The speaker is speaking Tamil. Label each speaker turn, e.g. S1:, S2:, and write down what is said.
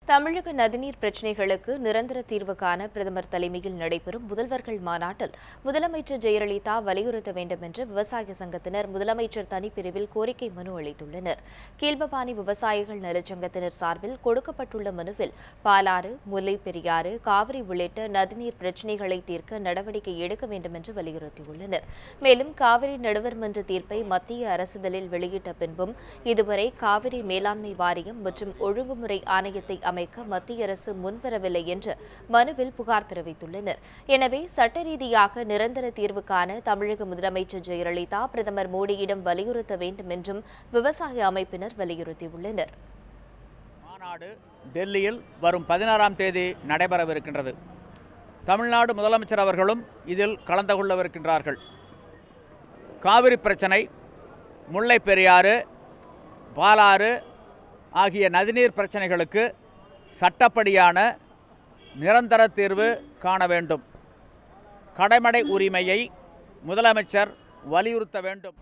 S1: தமிழக நதிநீர் பிரச்சினைகளுக்கு நிரந்தர தீர்வு காண பிரதமர் தலைமையில் நடைபெறும் முதல்வர்கள் மாநாட்டில் முதலமைச்சர் ஜெயலலிதா வலியுறுத்த வேண்டும் என்று விவசாய சங்கத்தினர் முதலமைச்சர் தனிப்பிரிவில் கோரிக்கை மனு அளித்துள்ளனர் கீழ்பவானி விவசாயிகள் நலச்சங்கத்தினர் சார்பில் கொடுக்கப்பட்டுள்ள மனுவில் பாலாறு முல்லை பெரியாறு காவிரி உள்ளிட்ட நதிநீர் பிரச்சினைகளை தீர்க்க நடவடிக்கை எடுக்க வேண்டும் என்று வலியுறுத்தியுள்ளனர் மேலும் காவிரி நடுவர் மன்ற தீர்ப்பை மத்திய அரசுதலில் வெளியிட்ட பின்பும் இதுவரை காவிரி மேலாண்மை வாரியம் மற்றும் ஒழுங்குமுறை ஆணையத்தை அமைக்க மத்திய அரசு முன்வரவில்லை என்று மனுவில் புகார் தெரிவித்துள்ளனர் எனவே சட்ட ரீதியாக நிரந்தர தீர்வு காண தமிழக முதலமைச்சர் ஜெயலலிதா பிரதமர் மோடியிடம் வலியுறுத்த வேண்டும் என்றும் விவசாய அமைப்பினர் வலியுறுத்தியுள்ளனர்
S2: மாநாடு டெல்லியில் வரும் பதினாறாம் தேதி நடைபெறவிருக்கின்றது தமிழ்நாடு முதலமைச்சர் அவர்களும் இதில் கலந்து கொள்ளவிருக்கின்றார்கள் காவிரி பிரச்சனை முல்லை பெரியாறு பாலாறு ஆகிய நதிநீர் பிரச்சனைகளுக்கு சட்டப்படியான நிரந்தர தீர்வு காண வேண்டும் கடைமடை உரிமையை முதலமைச்சர் வலியுறுத்த வேண்டும்